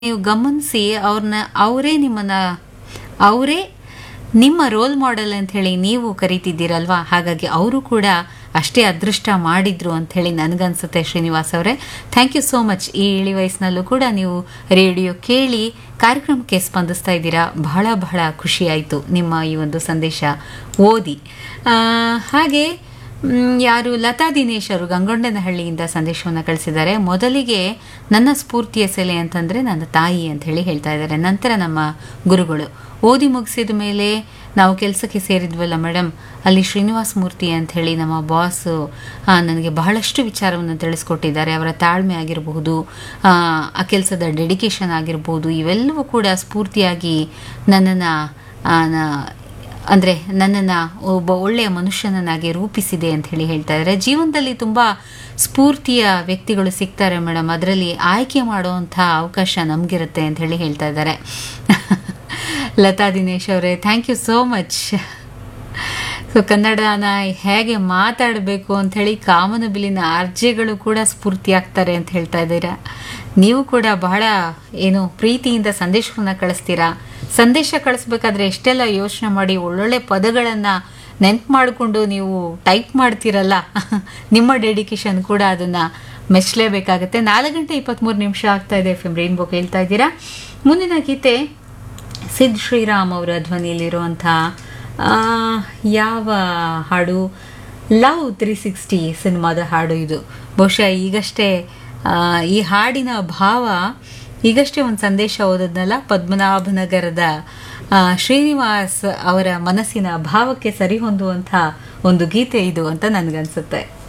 ನೀವು ಗಮನಿಸಿ ಅವ್ರನ್ನ ಅವರೇ ನಿಮ್ಮನ್ನ ಅವರೇ ನಿಮ್ಮ ರೋಲ್ ಮಾಡೆಲ್ ಅಂತ ಹೇಳಿ ನೀವು ಕರಿತಿದ್ದೀರಲ್ವಾ ಹಾಗಾಗಿ ಅವರು ಕೂಡ ಅಷ್ಟೇ ಅದೃಷ್ಟ ಮಾಡಿದ್ರು ಅಂತ ಹೇಳಿ ನನಗನ್ಸುತ್ತೆ ಶ್ರೀನಿವಾಸ್ ಅವರೇ ಥ್ಯಾಂಕ್ ಯು ಸೋ ಮಚ್ ಈ ಇಳಿ ವಯಸ್ಸಿನಲ್ಲೂ ಕೂಡ ನೀವು ರೇಡಿಯೋ ಕೇಳಿ ಕಾರ್ಯಕ್ರಮಕ್ಕೆ ಸ್ಪಂದಿಸ್ತಾ ಇದ್ದೀರಾ ಬಹಳ ಬಹಳ ಖುಷಿ ಆಯಿತು ನಿಮ್ಮ ಈ ಒಂದು ಸಂದೇಶ ಓದಿ ಆ, ಹಾಗೆ ಮ್, ಯಾರು ಲತಾ ದಿನೇಶ್ ಅವರು ಗಂಗೊಂಡನಹಳ್ಳಿಯಿಂದ ಸಂದೇಶವನ್ನು ಕಳಿಸಿದ್ದಾರೆ ಮೊದಲಿಗೆ ನನ್ನ ಸ್ಫೂರ್ತಿಯ ಸೆಲೆ ಅಂತಂದರೆ ನನ್ನ ತಾಯಿ ಅಂತ ಹೇಳಿ ಹೇಳ್ತಾ ಇದ್ದಾರೆ ನಂತರ ನಮ್ಮ ಗುರುಗಳು ಓದಿ ಮುಗಿಸಿದ ಮೇಲೆ ನಾವು ಕೆಲಸಕ್ಕೆ ಸೇರಿದ್ವಲ್ಲ ಮೇಡಮ್ ಅಲ್ಲಿ ಶ್ರೀನಿವಾಸ ಮೂರ್ತಿ ಅಂತ ಹೇಳಿ ನಮ್ಮ ಬಾಸು ನನಗೆ ಬಹಳಷ್ಟು ವಿಚಾರವನ್ನು ತಿಳಿಸ್ಕೊಟ್ಟಿದ್ದಾರೆ ಅವರ ತಾಳ್ಮೆ ಆಗಿರಬಹುದು ಆ, ಆ ಕೆಲಸದ ಡೆಡಿಕೇಶನ್ ಆಗಿರ್ಬೋದು ಇವೆಲ್ಲವೂ ಕೂಡ ಸ್ಫೂರ್ತಿಯಾಗಿ ನನ್ನನ್ನು ಅಂದರೆ ನನ್ನನ್ನು ಒಬ್ಬ ಒಳ್ಳೆಯ ಮನುಷ್ಯನನ್ನಾಗಿ ರೂಪಿಸಿದೆ ಅಂತ ಹೇಳಿ ಹೇಳ್ತಾ ಇದ್ದಾರೆ ಜೀವನದಲ್ಲಿ ತುಂಬ ಸ್ಫೂರ್ತಿಯ ವ್ಯಕ್ತಿಗಳು ಸಿಗ್ತಾರೆ ಮೇಡಮ್ ಅದರಲ್ಲಿ ಆಯ್ಕೆ ಮಾಡುವಂಥ ಅವಕಾಶ ನಮಗಿರುತ್ತೆ ಅಂತ ಹೇಳಿ ಹೇಳ್ತಾ ಇದ್ದಾರೆ ಲತಾ ದಿನೇಶ್ ಅವರೇ thank you so much so ಕನ್ನಡನ ಹೇಗೆ ಮಾತಾಡಬೇಕು ಅಂಥೇಳಿ ಕಾಮನಬಿಲ್ಲಿನ ಆರ್ಜೆಗಳು ಕೂಡ ಸ್ಫೂರ್ತಿ ಆಗ್ತಾರೆ ಅಂತ ಹೇಳ್ತಾ ಇದ್ದೀರಾ ನೀವು ಕೂಡ ಬಹಳ ಏನು ಪ್ರೀತಿಯಿಂದ ಸಂದೇಶವನ್ನು ಕಳಿಸ್ತೀರಾ ಸಂದೇಶ ಕಳಿಸ್ಬೇಕಾದ್ರೆ ಎಷ್ಟೆಲ್ಲ ಯೋಚನೆ ಮಾಡಿ ಒಳ್ಳೊಳ್ಳೆ ಪದಗಳನ್ನು ನೆನ್ಪು ಮಾಡಿಕೊಂಡು ನೀವು ಟೈಪ್ ಮಾಡ್ತೀರಲ್ಲ ನಿಮ್ಮ ಡೆಡಿಕೇಶನ್ ಕೂಡ ಅದನ್ನು ಮೆಚ್ಚಲೇಬೇಕಾಗತ್ತೆ ನಾಲ್ಕು ಗಂಟೆ ಇಪ್ಪತ್ತ್ಮೂರು ನಿಮಿಷ ಆಗ್ತಾ ಇದೆ ಎಫ್ ಎಮ್ ರೈನ್ಬೋ ಹೇಳ್ತಾ ಇದ್ದೀರಾ ಮುಂದಿನ ಗೀತೆ ಸಿದ್ ಶ್ರೀರಾಮ್ ಅವರ ಧ್ವನಿಯಲ್ಲಿರುವಂಥ ಆ, ಯಾವ ಹಾಡು ಲವ್ ತ್ರೀ ಸಿಕ್ಸ್ಟಿ ಸಿನಿಮಾದ ಹಾಡು ಇದು ಬಹುಶಃ ಈಗಷ್ಟೇ ಆ, ಈ ಹಾಡಿನ ಭಾವ ಈಗಷ್ಟೇ ಒಂದು ಸಂದೇಶ ಓದದ್ನಲ್ಲ ಪದ್ಮನಾಭನಗರದ ಆ, ಶ್ರೀನಿವಾಸ್ ಅವರ ಮನಸ್ಸಿನ ಭಾವಕ್ಕೆ ಸರಿಹೊಂದುವಂಥ ಒಂದು ಗೀತೆ ಇದು ಅಂತ ನನಗನ್ಸುತ್ತೆ